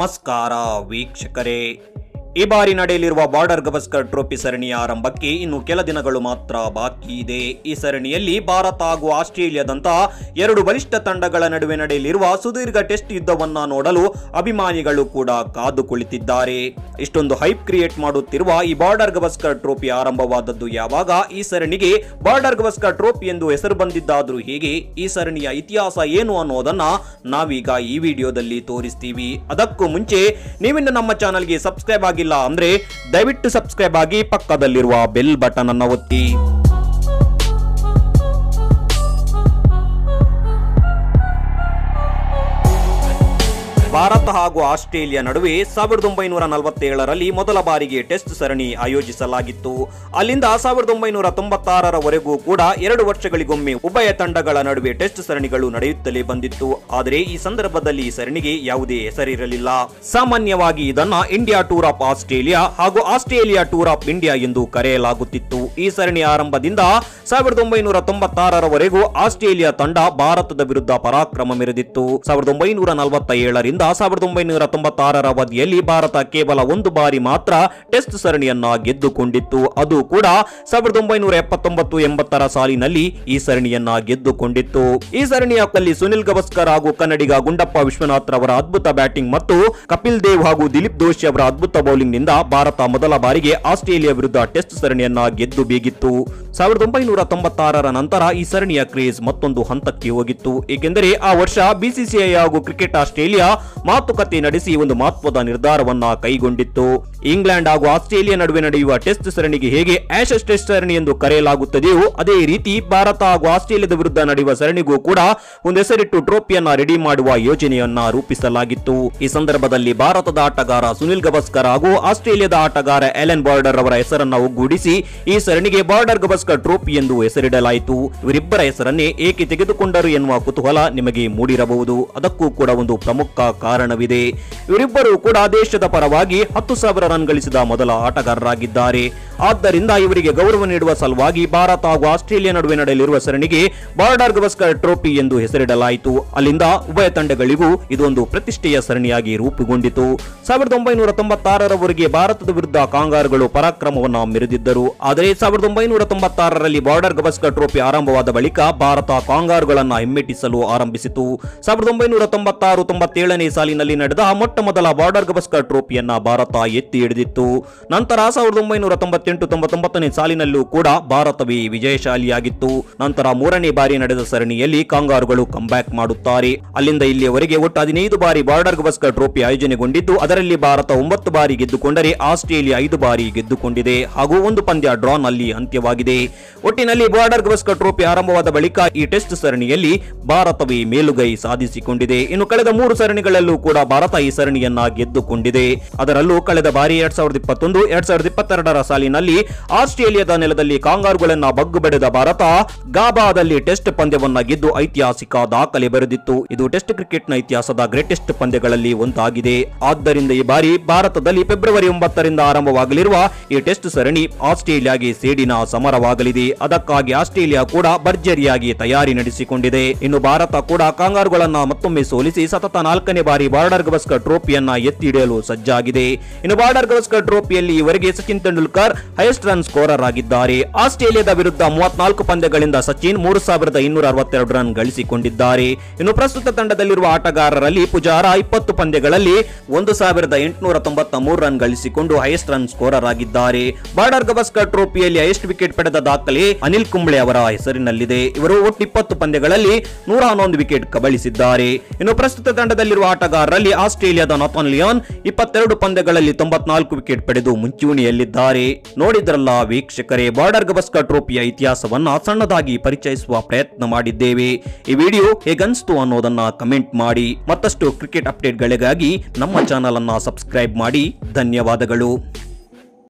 ನಮಸ್ಕಾರ ವೀಕ್ಷಕರೇ ಈ ಬಾರಿ ನಡೆಯಲಿರುವ ಬಾರ್ಡರ್ ಗವಸ್ಕರ್ ಟ್ರೋಫಿ ಸರಣಿಯ ಆರಂಭಕ್ಕೆ ಇನ್ನು ಕೆಲ ದಿನಗಳು ಮಾತ್ರ ಬಾಕಿ ಇದೆ ಈ ಸರಣಿಯಲ್ಲಿ ಭಾರತ ಹಾಗೂ ಆಸ್ಟ್ರೇಲಿಯಾದಂತ ಎರಡು ಬಲಿಷ್ಠ ತಂಡಗಳ ನಡುವೆ ನಡೆಯಲಿರುವ ಸುದೀರ್ಘ ಟೆಸ್ಟ್ ಯುದ್ಧವನ್ನ ನೋಡಲು ಅಭಿಮಾನಿಗಳು ಕೂಡ ಕಾದು ಕುಳಿತಿದ್ದಾರೆ ಇಷ್ಟೊಂದು ಹೈಪ್ ಕ್ರಿಯೇಟ್ ಮಾಡುತ್ತಿರುವ ಈ ಬಾರ್ಡರ್ ಗವಸ್ಕರ್ ಟ್ರೋಫಿ ಆರಂಭವಾದದ್ದು ಯಾವಾಗ ಈ ಸರಣಿಗೆ ಬಾರ್ಡರ್ ಗವಸ್ಕರ್ ಟ್ರೋಫಿ ಎಂದು ಹೆಸರು ಬಂದಿದ್ದಾದ್ರೂ ಹೇಗೆ ಈ ಸರಣಿಯ ಇತಿಹಾಸ ಏನು ಅನ್ನೋದನ್ನ ನಾವೀಗ ಈ ವಿಡಿಯೋದಲ್ಲಿ ತೋರಿಸ್ತೀವಿ ಅದಕ್ಕೂ ಮುಂಚೆ ನೀವಿನ್ನು ನಮ್ಮ ಚಾನಲ್ಗೆ ಸಬ್ಸ್ಕ್ರೈಬ್ ಆಗಿಲ್ಲ ಅಂದ್ರೆ ದಯವಿಟ್ಟು ಸಬ್ಸ್ಕ್ರೈಬ್ ಆಗಿ ಪಕ್ಕದಲ್ಲಿರುವ ಬೆಲ್ ಬಟನ್ ಅನ್ನು ಒತ್ತಿ ಭಾರತ ಹಾಗೂ ಆಸ್ಟ್ರೇಲಿಯಾ ನಡುವೆ ಸಾವಿರದ ಒಂಬೈನೂರ ನಲವತ್ತೇಳರಲ್ಲಿ ಮೊದಲ ಬಾರಿಗೆ ಟೆಸ್ಟ್ ಸರಣಿ ಆಯೋಜಿಸಲಾಗಿತ್ತು ಅಲ್ಲಿಂದ ಸಾವಿರದ ಒಂಬೈನೂರ ತೊಂಬತ್ತಾರರವರೆಗೂ ಕೂಡ ಎರಡು ವರ್ಷಗಳಿಗೊಮ್ಮೆ ಉಭಯ ತಂಡಗಳ ನಡುವೆ ಟೆಸ್ಟ್ ಸರಣಿಗಳು ನಡೆಯುತ್ತಲೇ ಬಂದಿತ್ತು ಆದರೆ ಈ ಸಂದರ್ಭದಲ್ಲಿ ಈ ಸರಣಿಗೆ ಯಾವುದೇ ಹೆಸರಿರಲಿಲ್ಲ ಸಾಮಾನ್ಯವಾಗಿ ಇದನ್ನ ಇಂಡಿಯಾ ಟೂರ್ ಆಫ್ ಆಸ್ಟ್ರೇಲಿಯಾ ಹಾಗೂ ಆಸ್ಟ್ರೇಲಿಯಾ ಟೂರ್ ಆಫ್ ಇಂಡಿಯಾ ಎಂದು ಕರೆಯಲಾಗುತ್ತಿತ್ತು ಈ ಸರಣಿಯ ಆರಂಭದಿಂದ ಸಾವಿರದ ಒಂಬೈನೂರ ತೊಂಬತ್ತಾರರವರೆಗೂ ಆಸ್ಟ್ರೇಲಿಯಾ ತಂಡ ಭಾರತದ ವಿರುದ್ಧ ಪರಾಕ್ರಮ ಮೆರೆದಿತ್ತು ಸಾವಿರದ ಒಂಬೈನೂರ ನಲವತ್ತ ಏಳರಿಂದ ಸಾವಿರದ ಒಂಬೈನೂರ ತೊಂಬತ್ತಾರರ ಅವಧಿಯಲ್ಲಿ ಭಾರತ ಕೇವಲ ಒಂದು ಬಾರಿ ಮಾತ್ರ ಟೆಸ್ಟ್ ಸರಣಿಯನ್ನ ಗೆದ್ದುಕೊಂಡಿತ್ತು ಅದು ಕೂಡ ಸಾವಿರದ ಒಂಬೈನೂರ ಎಪ್ಪತ್ತೊಂಬತ್ತು ಎಂಬತ್ತರ ಸಾಲಿನಲ್ಲಿ ಈ ಸರಣಿಯನ್ನ ಗೆದ್ದುಕೊಂಡಿತ್ತು ಈ ಸರಣಿಯ ಕಲ್ಲಿ ಸುನಿಲ್ ಗವಸ್ಕರ್ ಹಾಗೂ ಕನ್ನಡಿಗ ಗುಂಡಪ್ಪ ವಿಶ್ವನಾಥ್ ರವರ ಅದ್ಭುತ ಬ್ಯಾಟಿಂಗ್ ಮತ್ತು ಕಪಿಲ್ ದೇವ್ ಹಾಗೂ ದಿಲೀಪ್ ದೋಶಿ ಅವರ ಅದ್ಭುತ ಬೌಲಿಂಗ್ ನಿಂದ ಭಾರತ ಮೊದಲ ಬಾರಿಗೆ ಆಸ್ಟ್ರೇಲಿಯಾ ವಿರುದ್ಧ ಟೆಸ್ಟ್ ಸರಣಿಯನ್ನ ಗೆದ್ದು ಬೀಗಿತ್ತು ಸಾವಿರದ ಒಂಬೈನೂರ ತೊಂಬತ್ತಾರರ ನಂತರ ಈ ಸರಣಿಯ ಕ್ರೇಜ್ ಮತ್ತೊಂದು ಹಂತಕ್ಕೆ ಹೋಗಿತ್ತು ಏಕೆಂದರೆ ಆ ವರ್ಷ ಬಿಸಿಸಿಐ ಹಾಗೂ ಕ್ರಿಕೆಟ್ ಆಸ್ಟ್ರೇಲಿಯಾ ಮಾತುಕತೆ ನಡೆಸಿ ಒಂದು ಮಹತ್ವದ ನಿರ್ಧಾರವನ್ನ ಕೈಗೊಂಡಿತ್ತು ಇಂಗ್ಲೆಂಡ್ ಹಾಗೂ ಆಸ್ಟ್ರೇಲಿಯಾ ನಡುವೆ ನಡೆಯುವ ಟೆಸ್ಟ್ ಸರಣಿಗೆ ಹೇಗೆ ಆಶಸ್ ಟೆಸ್ಟ್ ಸರಣಿ ಎಂದು ಕರೆಯಲಾಗುತ್ತದೆಯೋ ಅದೇ ರೀತಿ ಭಾರತ ಹಾಗೂ ಆಸ್ಟ್ರೇಲಿಯಾದ ವಿರುದ್ಧ ನಡೆಯುವ ಸರಣಿಗೂ ಕೂಡ ಒಂದು ಹೆಸರಿಟ್ಟು ಟ್ರೋಫಿಯನ್ನ ರೆಡಿ ಮಾಡುವ ಯೋಜನೆಯನ್ನ ರೂಪಿಸಲಾಗಿತ್ತು ಈ ಸಂದರ್ಭದಲ್ಲಿ ಭಾರತದ ಆಟಗಾರ ಸುನಿಲ್ ಗವಾಸ್ಕರ್ ಹಾಗೂ ಆಸ್ಟ್ರೇಲಿಯಾದ ಆಟಗಾರ ಎಲೆನ್ ಬಾರ್ಡರ್ ಅವರ ಹೆಸರನ್ನ ಒಗ್ಗೂಡಿಸಿ ಈ ಸರಣಿಗೆ ಬಾರ್ಡರ್ ಗವಾಸ್ಕರ್ ಟ್ರೋಫಿ ಎಂದು ಹೆಸರಿಡಲಾಯಿತು ಇವರಿಬ್ಬರ ಹೆಸರನ್ನೇ ಏಕೆ ತೆಗೆದುಕೊಂಡರು ಎನ್ನುವ ಕುತೂಹಲ ನಿಮಗೆ ಮೂಡಿರಬಹುದು ಅದಕ್ಕೂ ಕೂಡ ಒಂದು ಪ್ರಮುಖ ಕಾರಣವಿದೆ ಇವರಿಬ್ಬರು ಕೂಡ ದೇಶದ ಪರವಾಗಿ ಹತ್ತು ಸಾವಿರ ರನ್ ಗಳಿಸಿದ ಮೊದಲ ಆಟಗಾರರಾಗಿದ್ದಾರೆ ಆದ್ದರಿಂದ ಇವರಿಗೆ ಗೌರವ ನೀಡುವ ಸಲುವಾಗಿ ಭಾರತ ಹಾಗೂ ಆಸ್ಟ್ರೇಲಿಯಾ ನಡುವೆ ನಡೆಯಲಿರುವ ಸರಣಿಗೆ ಬಾರ್ಡರ್ ಗವಸ್ಕರ್ ಟ್ರೋಫಿ ಎಂದು ಹೆಸರಿಡಲಾಯಿತು ಅಲ್ಲಿಂದ ಉಭಯ ತಂಡಗಳಿಗೂ ಇದೊಂದು ಪ್ರತಿಷ್ಠೆಯ ಸರಣಿಯಾಗಿ ರೂಪುಗೊಂಡಿತು ಸಾವಿರದ ಒಂಬೈನೂರ ತೊಂಬತ್ತಾರರವರೆಗೆ ಭಾರತದ ವಿರುದ್ಧ ಕಾಂಗಾರುಗಳು ಪರಾಕ್ರಮವನ್ನ ಮೆರೆದಿದ್ದರು ಆದರೆ ಸಾವಿರದ ಒಂಬೈನೂರ ತೊಂಬತ್ತಾರರಲ್ಲಿ ಬಾರ್ಡರ್ ಗವಸ್ಕರ್ ಟ್ರೋಫಿ ಆರಂಭವಾದ ಬಳಿಕ ಭಾರತ ಕಾಂಗಾರುಗಳನ್ನ ಹಿಮ್ಮೆಟ್ಟಿಸಲು ಆರಂಭಿಸಿತು ಸಾವಿರದ ಒಂಬೈನೂರ ತೊಂಬತ್ತಾರು ತೊಂಬತ್ತೇಳನೇ ಸಾಲಿನಲ್ಲಿ ನಡೆದ ಮೊಟ್ಟ ಮೊದಲ ಬಾರ್ಡರ್ ಗವಸ್ಕರ್ ಟ್ರೋಫಿಯನ್ನ ಭಾರತ ಎತ್ತಿ ಹಿಡಿದಿತ್ತು ನಂತರ ಸಾವಿರದ ಒಂಬೈನೂರ ತೊಂಬತ್ತೆಂಟು ತೊಂಬತ್ತೊಂಬತ್ತನೇ ಸಾಲಿನಲ್ಲೂ ಕೂಡ ಭಾರತವೇ ವಿಜಯಶಾಲಿಯಾಗಿತ್ತು ನಂತರ ಮೂರನೇ ಬಾರಿ ನಡೆದ ಸರಣಿಯಲ್ಲಿ ಕಾಂಗಾರುಗಳು ಕಂಬ್ಯಾಕ್ ಮಾಡುತ್ತಾರೆ ಅಲ್ಲಿಂದ ಇಲ್ಲಿಯವರೆಗೆ ಒಟ್ಟು ಹದಿನೈದು ಬಾರಿ ಬಾರ್ಡರ್ ಗವಸ್ಕರ್ ಟ್ರೋಫಿ ಆಯೋಜನೆಗೊಂಡಿದ್ದು ಅದರಲ್ಲಿ ಭಾರತ ಒಂಬತ್ತು ಬಾರಿ ಗೆದ್ದುಕೊಂಡರೆ ಆಸ್ಟ್ರೇಲಿಯಾ ಐದು ಬಾರಿ ಗೆದ್ದುಕೊಂಡಿದೆ ಹಾಗೂ ಒಂದು ಪಂದ್ಯ ಡ್ರಾನಲ್ಲಿ ಅಂತ್ಯವಾಗಿದೆ ಒಟ್ಟಿನಲ್ಲಿ ಬಾರ್ಡರ್ ಗವಸ್ಕರ್ ಟ್ರೋಫಿ ಆರಂಭವಾದ ಬಳಿಕ ಈ ಟೆಸ್ಟ್ ಸರಣಿಯಲ್ಲಿ ಭಾರತವೇ ಮೇಲುಗೈ ಸಾಧಿಸಿಕೊಂಡಿದೆ ಇನ್ನು ಕಳೆದ ಮೂರು ಸರಣಿಗಳಲ್ಲೂ ಕೂಡ ಭಾರತ ಈ ಸರಣಿಯನ್ನ ಗೆದ್ದುಕೊಂಡಿದೆ ಅದರಲ್ಲೂ ಕಳೆದ ಬಾರಿ ಎರಡ್ ಸಾವಿರದ ಇಪ್ಪತ್ತೊಂದು ಎರಡ್ ಸಾವಿರದ ಇಪ್ಪತ್ತೆರಡರ ಸಾಲಿನಲ್ಲಿ ಆಸ್ಟ್ರೇಲಿಯಾದ ನೆಲದಲ್ಲಿ ಕಾಂಗಾರುಗಳನ್ನ ಬಗ್ಗು ಬಡಿದ ಭಾರತ ಗಾಬಾದಲ್ಲಿ ಟೆಸ್ಟ್ ಪಂದ್ಯವನ್ನ ಗೆದ್ದು ಐತಿಹಾಸಿಕ ದಾಖಲೆ ಬರೆದಿತ್ತು ಇದು ಟೆಸ್ಟ್ ಕ್ರಿಕೆಟ್ನ ಇತಿಹಾಸದ ಗ್ರೇಟೆಸ್ಟ್ ಪಂದ್ಯಗಳಲ್ಲಿ ಒಂದಾಗಿದೆ ಆದ್ದರಿಂದ ಈ ಬಾರಿ ಭಾರತದಲ್ಲಿ ಫೆಬ್ರವರಿ ಒಂಬತ್ತರಿಂದ ಆರಂಭವಾಗಲಿರುವ ಈ ಟೆಸ್ಟ್ ಸರಣಿ ಆಸ್ಟ್ರೇಲಿಯಾಗೆ ಸೇಡಿನ ಸಮರವಾಗಲಿದೆ ಅದಕ್ಕಾಗಿ ಆಸ್ಟ್ರೇಲಿಯಾ ಕೂಡ ಭರ್ಜರಿಯಾಗಿ ತಯಾರಿ ನಡೆಸಿಕೊಂಡಿದೆ ಇನ್ನು ಭಾರತ ಕೂಡ ಕಾಂಗಾರುಗಳನ್ನ ಮತ್ತೊಮ್ಮೆ ಸೋಲಿಸಿ ಸತತ ನಾಲ್ಕನೇ ಬಾರಿ ಬಾರ್ಡರ್ ಗವಸ್ಕರ್ ಟ್ರೋಫಿಯನ್ನ ಎತ್ತಿ ಹಿಡಿಯಲು ಸಜ್ಜಾಗಿದೆ ಇನ್ನು ಬಾರ್ಡರ್ ಗವಸ್ಕರ್ ಟ್ರೋಫಿಯಲ್ಲಿ ಇವರಿಗೆ Sachin Tendulkar highest run scorer ಆಗಿದ್ದಾರೆ ಆಸ್ಟ್ರೇಲಿಯಾದ ವಿರುದ್ಧ ಮೂವತ್ನಾಲ್ಕು ಪಂದ್ಯಗಳಿಂದ ಸಚಿನ್ ಮೂರು ಸಾವಿರದ ಇನ್ನೂರ ಅರವತ್ತೆರಡು ರನ್ ಗಳಿಸಿಕೊಂಡಿದ್ದಾರೆ ಇನ್ನು ಪ್ರಸ್ತುತ ತಂಡದಲ್ಲಿರುವ ಆಟಗಾರರಲ್ಲಿ ಪುಜಾರ ಇಪ್ಪತ್ತು ಪಂದ್ಯಗಳಲ್ಲಿ ಒಂದು ಸಾವಿರದ ಎಂಟುನೂರ ತೊಂಬತ್ತ ಮೂರು ರನ್ ಗಳಿಸಿಕೊಂಡು ಹೈಯೆಸ್ಟ್ ರನ್ ಸ್ಕೋರರ್ ಆಗಿದ್ದಾರೆ ಬಾರ್ಡರ್ ಗವಸ್ಕರ್ ಟ್ರೋಫಿಯಲ್ಲಿ ಹೈಯೆಸ್ಟ್ ವಿಕೆಟ್ ಪಡೆದ ದಾಖಲೆ ಅನಿಲ್ ಕುಂಬ್ಳೆ ಅವರ ಹೆಸರಿನಲ್ಲಿದೆ ಇವರು ಒಟ್ಟು ಇಪ್ಪತ್ತು ಪಂದ್ಯಗಳಲ್ಲಿ ನೂರ ಹನ್ನೊಂದು ವಿಕೆಟ್ ಕಬಳಿಸಿದ್ದಾರೆ ಇನ್ನು ಪ್ರಸ್ತುತ ತಂಡದಲ್ಲಿರುವ ಆಟಗಾರರಲ್ಲಿ ಆಸ್ಟ್ರೇಲಿಯಾದ ನಾಥನ್ ಲಿಯಾನ್ ಇಪ್ಪತ್ತೆರಡು ಪಂದ್ಯಗಳಲ್ಲಿ ತೊಂಬತ್ನಾಲ್ಕು ವಿಕೆಟ್ ಪಡೆದು ಮುಂಚೂಣಿಯಲ್ಲಿದ್ದಾರೆ ನೋಡಿದ್ರಲ್ಲ ವೀಕ್ಷಕರೇ ಬಾರ್ಡರ್ ಗವಸ್ಕರ್ ಟ್ರೋಫಿಯ ಇತಿಹಾಸವನ್ನ ಸಣ್ಣದಾಗಿ ಪರಿಚಯಿಸುವ ಪ್ರಯತ್ನ ಮಾಡಿದ್ದೇವೆ ಈ ವಿಡಿಯೋ ಹೇಗನ್ಸ್ತು ಅನ್ನೋದನ್ನ ಕಮೆಂಟ್ ಮಾಡಿ ಮತ್ತಷ್ಟು ಕ್ರಿಕೆಟ್ ಅಪ್ಡೇಟ್ಗಳಿಗಾಗಿ ನಮ್ಮ ಚಾನಲ್ ಅನ್ನ ಸಬ್ಸ್ಕ್ರೈಬ್ ಮಾಡಿ ಧನ್ಯವಾದಗಳು